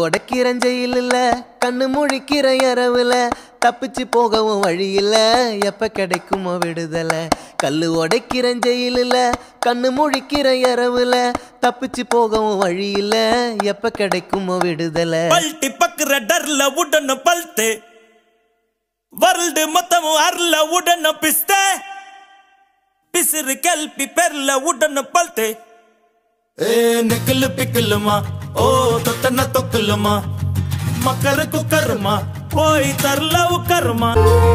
உடைக்கிற ஜெயில் இல்ல கண்ணு முழிக்கிற இரவுல தப்பிச்சு போகவும் வழி இல்ல எப்ப கிடைக்குமோ விடுதலை கல்லு உடைக்கிற ஜெயில் இல்ல கண்ணு முழிக்கிற இரவுல தப்பிச்சு போகவும் வழி இல்ல எப்ப கிடைக்குமோ விடுதலை பல்ட்டி பக்குற டர்ல உடன பல்த்து ವರ್ಲ್ಡ್ ಮೊತ್ತము ಅರ್ಲ ಉಡನ ಪಿಸ್ತೆ పిసిరు కెల్పి పెర్ల ఉడన పల్తే ఏ నిక్కులు పిక్కులుమా ఓ తొత్తన తొక్కులుమా మకర కుక్కరుమా పోయి తర్ల ఉక్కరుమా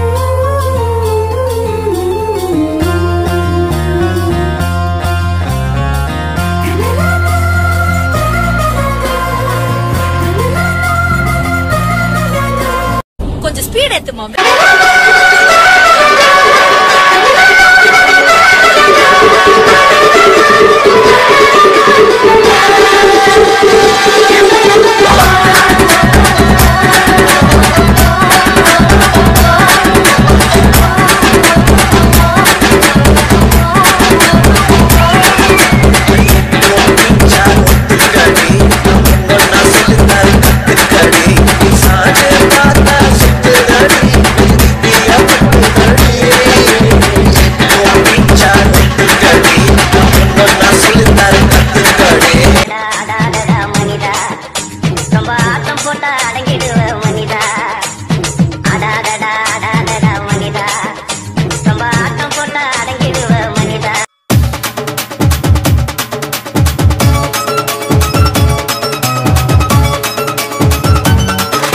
கொஞ்சம் ஸ்பீட் ஏத்து மாம் அடாடடா மனிதா ரொம்ப ஆட்டம் போட்டா அடங்கிடுவ மனிதா அடாடடா அடாடடா மனிதா ரொம்ப ஆட்டம் போட்டா அடங்கிடுவ மனிதா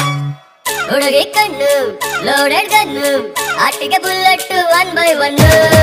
ಹುಡುಗಿ ಕಣ್ಣು ಲೋಡೆಡ್ ಗನ್ನು ಆಟಿಗೆ ಬುಲ್ಲಟ್ಟು ಒನ್ ಬೈ ಒನ್